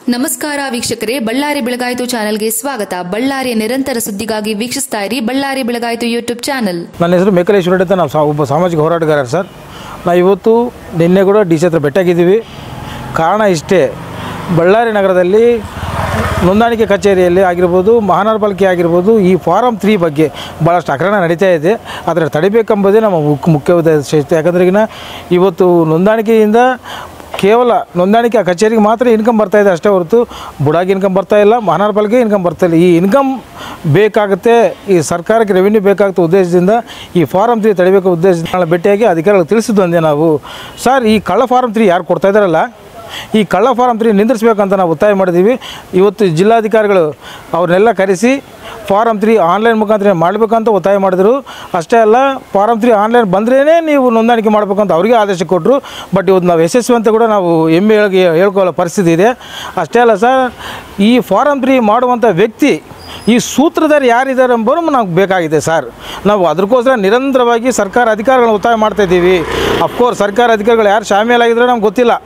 ನಮಸ್ಕಾರ ವೀಕ್ಷಕರೇ ಬಳ್ಳಾರಿ ಬೆಳಗಾಯಿತು ಚಾನೆಲ್ಗೆ ಸ್ವಾಗತ ಬಳ್ಳಾರಿಯ ನಿರಂತರ ಸುದ್ದಿಗಾಗಿ ವೀಕ್ಷಿಸ್ತಾ ಇರಿ ಬಳ್ಳಾರಿ ಬೆಳಗಾಯಿತು ಯೂಟ್ಯೂಬ್ ಚಾನೆಲ್ ನನ್ನ ಹೆಸರು ಮೇಕಲೇಶ್ವರ ಅಂತ ನಾವು ಸಾ- ಒಬ್ಬ ಸಾಮಾಜಿಕ ಹೋರಾಟಗಾರ ಸರ್ ನಾವು ಇವತ್ತು ನಿನ್ನೆ ಕೂಡ ಡಿ ಸಿ ಹತ್ರ ಭೇಟಿಯಾಗಿದ್ದೀವಿ ಕಾರಣ ಇಷ್ಟೇ ಬಳ್ಳಾರಿ ನಗರದಲ್ಲಿ ನೋಂದಾಣಿಕೆ ಕಚೇರಿಯಲ್ಲಿ ಆಗಿರ್ಬೋದು ಮಹಾನಗರ ಪಾಲಿಕೆ ಆಗಿರ್ಬೋದು ಈ ಫಾರಮ್ ತ್ರೀ ಬಗ್ಗೆ ಭಾಳಷ್ಟು ಹಗರಣ ನಡೀತಾ ಇದೆ ಅದರ ತಡಿಬೇಕೆಂಬುದೇ ನಮ್ಮ ಮುಖ್ಯ ಮುಖ್ಯ ಉದ್ದೇಶ ಇತ್ತು ಯಾಕಂದ್ರೆ ಈಗಿನ ಇವತ್ತು ನೋಂದಾಣಿಕೆಯಿಂದ ಕೇವಲ ನೋಂದಾಣಿಕೆ ಕಚೇರಿಗೆ ಮಾತ್ರ ಇನ್ಕಮ್ ಬರ್ತಾ ಇದೆ ಅಷ್ಟೇ ಹೊರತು ಬುಡಾಗಿ ಇನ್ಕಮ್ ಬರ್ತಾ ಇಲ್ಲ ಮಹಾನಗರ ಪಾಲಿಕೆ ಇನ್ಕಮ್ ಬರ್ತಾ ಇಲ್ಲ ಈ ಇನ್ಕಮ್ ಬೇಕಾಗುತ್ತೆ ಈ ಸರ್ಕಾರಕ್ಕೆ ರೆವಿನ್ಯೂ ಬೇಕಾಗುತ್ತೆ ಉದ್ದೇಶದಿಂದ ಈ ಫಾರಮ್ ತ್ರೀ ತಡಿಬೇಕು ಉದ್ದೇಶದಿಂದ ನಾಳೆ ಭೇಟಿಯಾಗಿ ಅಧಿಕಾರಿಗಳು ತಿಳಿಸಿದ್ದು ಒಂದೇ ನಾವು ಸರ್ ಈ ಕಳ್ಳ ಫಾರಮ್ ತ್ರೀ ಯಾರು ಕೊಡ್ತಾ ಇದ್ದಾರಲ್ಲ ಈ ಕಳ್ಳ ಫಾರಮ್ ತ್ರೀ ನಿಂದಿರಿಸ್ಬೇಕಂತ ನಾವು ಒತ್ತಾಯ ಮಾಡಿದ್ದೀವಿ ಇವತ್ತು ಜಿಲ್ಲಾಧಿಕಾರಿಗಳು ಅವ್ರನ್ನೆಲ್ಲ ಕರೆಸಿ ಫಾರಮ್ ತ್ರೀ ಆನ್ಲೈನ್ ಮುಖಾಂತರ ಮಾಡಬೇಕಂತ ಒತ್ತಾಯ ಮಾಡಿದರು ಅಷ್ಟೇ ಅಲ್ಲ ಫಾರಮ್ ತ್ರೀ ಆನ್ಲೈನ್ ಬಂದ್ರೇ ನೀವು ನೋಂದಾಣಿಕೆ ಮಾಡಬೇಕಂತ ಅವರಿಗೆ ಆದೇಶ ಕೊಟ್ಟರು ಬಟ್ ಇವತ್ತು ನಾವು ಯಶಸ್ವಿ ಅಂತ ಕೂಡ ನಾವು ಹೆಮ್ಮೆ ಹೇಳಿ ಹೇಳ್ಕೊಳ್ಳೋ ಪರಿಸ್ಥಿತಿ ಇದೆ ಅಷ್ಟೇ ಅಲ್ಲ ಸರ್ ಈ ಫಾರಮ್ ತ್ರೀ ಮಾಡುವಂಥ ವ್ಯಕ್ತಿ ಈ ಸೂತ್ರಧಾರಿ ಯಾರಿದ್ದಾರೆ ಎಂಬುದು ನಮ್ಗೆ ಬೇಕಾಗಿದೆ ಸರ್ ನಾವು ಅದಕ್ಕೋಸ್ಕರ ನಿರಂತರವಾಗಿ ಸರ್ಕಾರ ಅಧಿಕಾರಿಗಳನ್ನ ಒತ್ತಾಯ ಮಾಡ್ತಾ ಇದ್ದೀವಿ ಅಫ್ಕೋರ್ಸ್ ಸರ್ಕಾರ ಅಧಿಕಾರಿಗಳು ಯಾರು ಶಾಮೀಲಾಗಿದ್ರೆ ನಮ್ಗೆ ಗೊತ್ತಿಲ್ಲ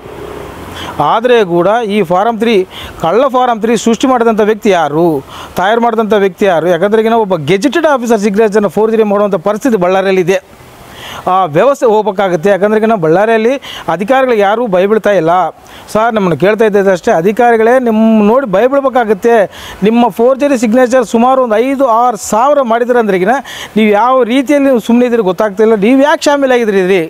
ಆದರೆ ಕೂಡ ಈ ಫಾರಮ್ ತ್ರೀ ಕಳ್ಳ ಫಾರಮ್ ತ್ರೀ ಸೃಷ್ಟಿ ಮಾಡಿದಂಥ ವ್ಯಕ್ತಿ ಯಾರು ತಯಾರು ಮಾಡಿದಂಥ ವ್ಯಕ್ತಿ ಯಾರು ಯಾಕಂದ್ರೆ ಈಗ ನಾವು ಒಬ್ಬ ಗೆಜೆಟೆಡ್ ಆಫೀಸರ್ ಸಿಗ್ನೇಚರ್ನ ಫೋರ್ಜರಿ ಮಾಡುವಂಥ ಪರಿಸ್ಥಿತಿ ಬಳ್ಳಾರಿಯಲ್ಲಿ ಇದೆ ಆ ವ್ಯವಸ್ಥೆ ಹೋಗ್ಬೇಕಾಗುತ್ತೆ ಯಾಕಂದ್ರೆ ಈಗ ನಾವು ಬಳ್ಳಾರಿಯಲ್ಲಿ ಅಧಿಕಾರಿಗಳಿಗೆ ಯಾರೂ ಭಯಬೀಳ್ತಾ ಇಲ್ಲ ಸರ್ ನಮ್ಮನ್ನು ಕೇಳ್ತಾ ಇದ್ದಿದ್ದು ಅಷ್ಟೇ ಅಧಿಕಾರಿಗಳೇ ನಿಮ್ಮ ನೋಡಿ ಭಯಬೀಳ್ಬೇಕಾಗುತ್ತೆ ನಿಮ್ಮ ಫೋರ್ಜರಿ ಸಿಗ್ನೇಚರ್ ಸುಮಾರು ಒಂದು ಐದು ಆರು ಸಾವಿರ ಮಾಡಿದ್ರೆ ಅಂದ್ರೆಗಿನ ನೀವು ಯಾವ ರೀತಿಯಲ್ಲಿ ನೀವು ಸುಮ್ಮನೆ ಇದ್ದೀರಿ ಗೊತ್ತಾಗ್ತಿಲ್ಲ ನೀವು ಯಾಕೆ ಶಾಮೀಲಾಗಿದ್ರಿ ಇದ್ರಿ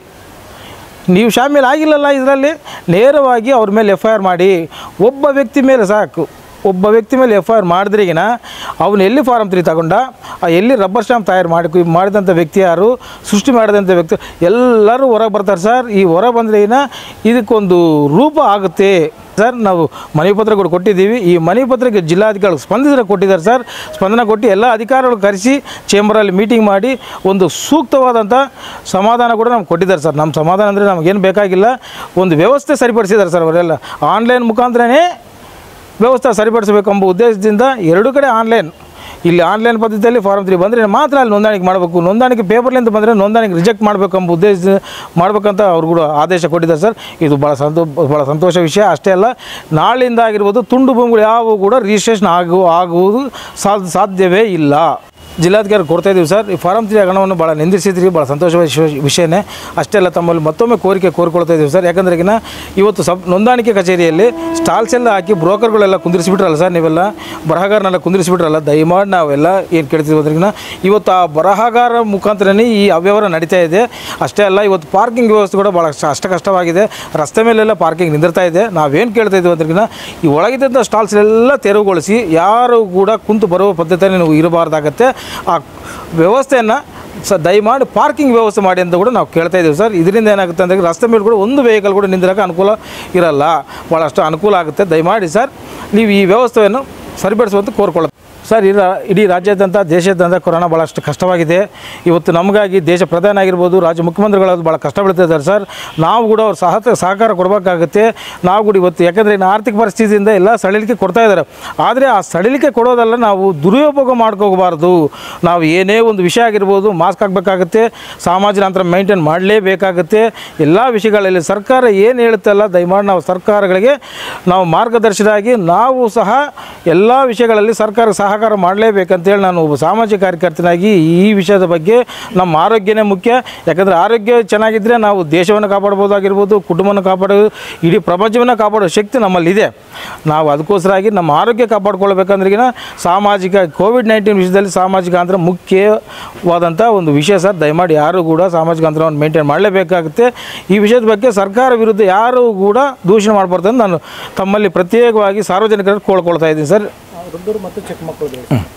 ನೀವು ಶಾಮೀಲ್ ಆಗಿಲ್ಲಲ್ಲ ಇದರಲ್ಲಿ ನೇರವಾಗಿ ಅವ್ರ ಮೇಲೆ ಎಫ್ ಐ ಆರ್ ಮಾಡಿ ಒಬ್ಬ ವ್ಯಕ್ತಿ ಮೇಲೆ ಸಾಕು ಒಬ್ಬ ವ್ಯಕ್ತಿ ಮೇಲೆ ಎಫ್ ಐ ಆರ್ ಮಾಡಿದ್ರಿಗಿನ ಅವನು ಎಲ್ಲಿ ಫಾರಮ್ ತ್ರೀ ತಗೊಂಡ ಆ ಎಲ್ಲಿ ರಬ್ಬರ್ ಸ್ಟಾಂಪ್ ತಯಾರು ಮಾಡಿ ಮಾಡಿದಂಥ ವ್ಯಕ್ತಿ ಯಾರು ಸೃಷ್ಟಿ ಮಾಡಿದಂಥ ವ್ಯಕ್ತಿ ಎಲ್ಲರೂ ಹೊರಗೆ ಬರ್ತಾರೆ ಸರ್ ಈ ಹೊರ ಬಂದ್ರಿಗಿನ ಇದಕ್ಕೊಂದು ರೂಪ ಆಗುತ್ತೆ ಸರ್ ನಾವು ಮನವಿ ಪತ್ರ ಕೂಡ ಕೊಟ್ಟಿದ್ದೀವಿ ಈ ಮನವಿ ಪತ್ರಕ್ಕೆ ಜಿಲ್ಲಾಧಿಕಾರಿಗಳು ಸ್ಪಂದಿಸಿದ್ರೆ ಕೊಟ್ಟಿದ್ದಾರೆ ಸರ್ ಸ್ಪಂದನ ಕೊಟ್ಟು ಎಲ್ಲ ಅಧಿಕಾರಿಗಳು ಕರೆಸಿ ಚೇಂಬರಲ್ಲಿ ಮೀಟಿಂಗ್ ಮಾಡಿ ಒಂದು ಸೂಕ್ತವಾದಂಥ ಸಮಾಧಾನ ಕೂಡ ನಮ್ಗೆ ಕೊಟ್ಟಿದ್ದಾರೆ ಸರ್ ನಮ್ಮ ಸಮಾಧಾನ ಅಂದರೆ ನಮಗೇನು ಬೇಕಾಗಿಲ್ಲ ಒಂದು ವ್ಯವಸ್ಥೆ ಸರಿಪಡಿಸಿದ್ದಾರೆ ಸರ್ ಅವರೆಲ್ಲ ಆನ್ಲೈನ್ ಮುಖಾಂತರನೇ ವ್ಯವಸ್ಥೆ ಸರಿಪಡಿಸಬೇಕೆಂಬ ಉದ್ದೇಶದಿಂದ ಎರಡು ಕಡೆ ಆನ್ಲೈನ್ ಇಲ್ಲಿ ಆನ್ಲೈನ್ ಪದ್ಧತಿಯಲ್ಲಿ ಫಾರಮ್ ತ್ರೀ ಬಂದರೆ ಮಾತ್ರ ಅಲ್ಲಿ ನೋಂದಾಣಿಕೆ ಮಾಡಬೇಕು ನೋಂದಾಣಿಕೆ ಪೇಪರ್ಲಿಂದ ಬಂದರೆ ನೋಂದಾಣಿಕೆ ರಿಜೆಕ್ಟ್ ಮಾಡಬೇಕೆಂಬ ಉದ್ದೇಶ ಮಾಡಬೇಕಂತ ಅವ್ರು ಕೂಡ ಆದೇಶ ಕೊಟ್ಟಿದ್ದಾರೆ ಸರ್ ಇದು ಭಾಳ ಸಂತೋ ಭಾಳ ಸಂತೋಷ ವಿಷಯ ಅಷ್ಟೇ ಅಲ್ಲ ನಾಳಿಂದ ಆಗಿರ್ಬೋದು ತುಂಡು ಭೂಮಿಗಳು ಯಾವುವು ಕೂಡ ರಿಜಿಸ್ಟ್ರೇಷನ್ ಆಗು ಆಗುವುದು ಸಾಧ್ಯ ಸಾಧ್ಯವೇ ಇಲ್ಲ ಜಿಲ್ಲಾಧಿಕಾರಿ ಕೊಡ್ತಾ ಇದ್ದೀವಿ ಸರ್ ಈ ಫಾರಮ್ ತ್ರೀ ಹಗರಣವನ್ನು ಭಾಳ ನಿಂದಿಸಿದ್ರಿ ಭಾಳ ಸಂತೋಷವಾದ ವಿಷಯ- ವಿಷಯನೇ ಅಷ್ಟೇ ಅಲ್ಲ ತಮ್ಮಲ್ಲಿ ಮತ್ತೊಮ್ಮೆ ಕೋರಿಕೆ ಕೋರಿಕೊಳ್ತಾ ಇದ್ದೀವಿ ಸರ್ ಯಾಕಂದ್ರೆ ಈಗಿನ ಇವತ್ತು ಸಬ್ ನೋಂದಾಣಿಕೆ ಕಚೇರಿಯಲ್ಲಿ ಸ್ಟಾಲ್ಸ್ ಎಲ್ಲ ಹಾಕಿ ಬ್ರೋಕರ್ಗಳೆಲ್ಲ ಕುಂದಿರಿಸಿಬಿಟ್ರಲ್ಲ ಸರ್ ನೀವೆಲ್ಲ ಬರಹಗಾರನೆಲ್ಲ ಕುಂದಿರಿಸಿಬಿಟ್ರಲ್ಲ ದಯಮಾಡಿ ನಾವೆಲ್ಲ ಏನು ಕೇಳ್ತೀವಿ ಅದ್ರಿಗಿನ ಇವತ್ತು ಆ ಬರಹಗಾರ ಮುಖಾಂತರನೇ ಈ ಅವ್ಯವಹಾರ ನಡೀತಾ ಇದೆ ಅಷ್ಟೇ ಅಲ್ಲ ಇವತ್ತು ಪಾರ್ಕಿಂಗ್ ವ್ಯವಸ್ಥೆ ಕೂಡ ಭಾಳ ಅಷ್ಟ ಅಷ್ಟ ಕಷ್ಟವಾಗಿದೆ ರಸ್ತೆ ಮೇಲೆಲ್ಲ ಪಾರ್ಕಿಂಗ್ ನಿಂದಿರ್ತಾ ಇದೆ ನಾವೇನು ಕೇಳ್ತಾ ಇದ್ದೀವಿ ಅದ್ರಿಗಿನ ಈ ಒಳಗಿದ್ದಂಥ ಸ್ಟಾಲ್ಸ್ ಎಲ್ಲ ತೆರವುಗೊಳಿಸಿ ಯಾರು ಕೂಡ ಕುಂತು ಬರುವ ಪದ್ಧತಿಯನ್ನು ನೀವು ಇರಬಾರ್ದಾಗತ್ತೆ ಆ ವ್ಯವಸ್ಥೆಯನ್ನು ಸ ದಯಮಾಡಿ ಪಾರ್ಕಿಂಗ್ ವ್ಯವಸ್ಥೆ ಮಾಡಿ ಅಂತ ಕೂಡ ನಾವು ಕೇಳ್ತಾ ಇದ್ದೀವಿ ಸರ್ ಇದರಿಂದ ಏನಾಗುತ್ತೆ ಅಂದರೆ ರಸ್ತೆ ಮೇಲೆ ಕೂಡ ಒಂದು ವೆಹಿಕಲ್ ಕೂಡ ನಿಂದಿರೋಕೆ ಅನುಕೂಲ ಇರಲ್ಲ ಭಾಳಷ್ಟು ಅನುಕೂಲ ಆಗುತ್ತೆ ದಯಮಾಡಿ ಸರ್ ನೀವು ಈ ವ್ಯವಸ್ಥೆಯನ್ನು ಸರಿಪಡಿಸುವಂತ ಕೋರ್ಕೊಳ್ಳುತ್ತೆ ಸರ್ ಇರ ಇಡೀ ರಾಜ್ಯಾದ್ಯಂತ ದೇಶಾದ್ಯಂತ ಕೊರೋನಾ ಭಾಳಷ್ಟು ಕಷ್ಟವಾಗಿದೆ ಇವತ್ತು ನಮಗಾಗಿ ದೇಶ ಪ್ರಧಾನಿ ಆಗಿರ್ಬೋದು ರಾಜ್ಯ ಮುಖ್ಯಮಂತ್ರಿಗಳಾದ್ರು ಭಾಳ ಕಷ್ಟ ಬೀಳ್ತಿದ್ದಾರೆ ಸರ್ ನಾವು ಕೂಡ ಅವ್ರ ಸಹ ಸಹಕಾರ ಕೊಡಬೇಕಾಗುತ್ತೆ ನಾವು ಕೂಡ ಇವತ್ತು ಯಾಕಂದರೆ ಇನ್ನು ಆರ್ಥಿಕ ಪರಿಸ್ಥಿತಿಯಿಂದ ಎಲ್ಲ ಸಡಿಲಿಕೆ ಕೊಡ್ತಾ ಇದ್ದಾರೆ ಆದರೆ ಆ ಸಡಿಲಿಕೆ ಕೊಡೋದಲ್ಲ ನಾವು ದುರುಪಯೋಗ ಮಾಡ್ಕೋಬಾರ್ದು ನಾವು ಏನೇ ಒಂದು ವಿಷಯ ಆಗಿರ್ಬೋದು ಮಾಸ್ಕ್ ಹಾಕಬೇಕಾಗುತ್ತೆ ಸಾಮಾಜಿಕ ಅಂತರ ಮೇಂಟೈನ್ ಮಾಡಲೇಬೇಕಾಗುತ್ತೆ ಎಲ್ಲ ವಿಷಯಗಳಲ್ಲಿ ಸರ್ಕಾರ ಏನು ಹೇಳುತ್ತಲ್ಲ ದಯಮಾಡಿ ನಾವು ಸರ್ಕಾರಗಳಿಗೆ ನಾವು ಮಾರ್ಗದರ್ಶಿಯಾಗಿ ನಾವು ಸಹ ಎಲ್ಲ ವಿಷಯಗಳಲ್ಲಿ ಸರ್ಕಾರ ಸಹಕಾರ ಮಾಡಲೇಬೇಕಂತೇಳಿ ನಾನು ಒಬ್ಬ ಸಾಮಾಜಿಕ ಕಾರ್ಯಕರ್ತನಾಗಿ ಈ ವಿಷಯದ ಬಗ್ಗೆ ನಮ್ಮ ಆರೋಗ್ಯನೇ ಮುಖ್ಯ ಯಾಕಂದರೆ ಆರೋಗ್ಯ ಚೆನ್ನಾಗಿದ್ದರೆ ನಾವು ದೇಶವನ್ನು ಕಾಪಾಡ್ಬೋದಾಗಿರ್ಬೋದು ಕುಟುಂಬವನ್ನು ಕಾಪಾಡೋದು ಇಡೀ ಪ್ರಪಂಚವನ್ನು ಕಾಪಾಡೋ ಶಕ್ತಿ ನಮ್ಮಲ್ಲಿದೆ ನಾವು ಅದಕ್ಕೋಸ್ಕರಾಗಿ ನಮ್ಮ ಆರೋಗ್ಯ ಕಾಪಾಡ್ಕೊಳ್ಬೇಕಂದ್ರಿಗಿನ ಸಾಮಾಜಿಕ ಕೋವಿಡ್ ನೈನ್ಟೀನ್ ವಿಷಯದಲ್ಲಿ ಸಾಮಾಜಿಕ ಅಂತರ ಮುಖ್ಯವಾದಂಥ ಒಂದು ವಿಷಯ ಸರ್ ದಯಮಾಡಿ ಯಾರು ಕೂಡ ಸಾಮಾಜಿಕ ಅಂತರವನ್ನು ಮೇಂಟೈನ್ ಮಾಡಲೇಬೇಕಾಗುತ್ತೆ ಈ ವಿಷಯದ ಬಗ್ಗೆ ಸರ್ಕಾರ ವಿರುದ್ಧ ಯಾರು ಕೂಡ ದೂಷಣೆ ಮಾಡಬಾರ್ದು ಅಂತ ನಾನು ತಮ್ಮಲ್ಲಿ ಪ್ರತ್ಯೇಕವಾಗಿ ಸಾರ್ವಜನಿಕರಿಗೆ ಕೋಳ್ಕೊಳ್ತಾ ಇದ್ದೀನಿ ಸರ್ ವೃದ್ಧರು ಮತ್ತು ಚಿಕ್ಕ ಮಕ್ಕಳು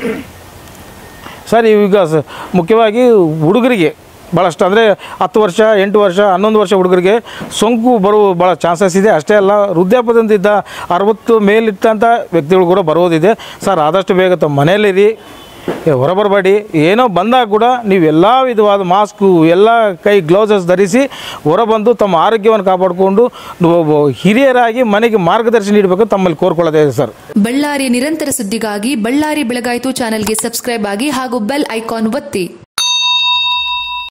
ಸರ್ ಈಗ ಸ- ಮುಖ್ಯವಾಗಿ ಹುಡುಗರಿಗೆ ಭಾಳಷ್ಟು ಅಂದರೆ ಹತ್ತು ವರ್ಷ ಎಂಟು ವರ್ಷ ಹನ್ನೊಂದು ವರ್ಷ ಹುಡುಗರಿಗೆ ಸೋಂಕು ಬರುವ ಭಾಳ ಚಾನ್ಸಸ್ ಇದೆ ಅಷ್ಟೇ ಅಲ್ಲ ವೃದ್ಧಾಪದಿಂದ ಅರವತ್ತು ಮೇಲಿಟ್ಟಂಥ ವ್ಯಕ್ತಿಗಳು ಕೂಡ ಬರೋದಿದೆ ಸರ್ ಆದಷ್ಟು ಬೇಗ ತಮ್ಮ ಮನೆಯಲ್ಲಿರಿ ಏ, ಹೊರಬರಬೇಡಿ ಏನೋ ಬಂದಾಗ ಕೂಡ ನೀವು ಎಲ್ಲ ವಿಧವಾದ ಮಾಸ್ಕು ಎಲ್ಲ ಕೈ ಗ್ಲೌಸಸ್ ಧರಿಸಿ ಹೊರಬಂದು ತಮ್ಮ ಆರೋಗ್ಯವನ್ನು ಕಾಪಾಡಿಕೊಂಡು ನೀವು ಒಬ್ಬ ಹಿರಿಯರಾಗಿ ಮನೆಗೆ ಮಾರ್ಗದರ್ಶನ ನೀಡಬೇಕು ತಮ್ಮಲ್ಲಿ ಕೋರ್ಕೊಳ್ಳೋದೇ ಇದೆ ಸರ್ ಬಳ್ಳಾರಿಯ ನಿರಂತರ ಸುದ್ದಿಗಾಗಿ ಬಳ್ಳಾರಿ ಬೆಳಗಾಯಿತು ಚಾನೆಲ್ಗೆ ಸಬ್ಸ್ಕ್ರೈಬ್ ಆಗಿ ಹಾಗೂ ಬೆಲ್ ಐಕಾನ್ ಒತ್ತಿ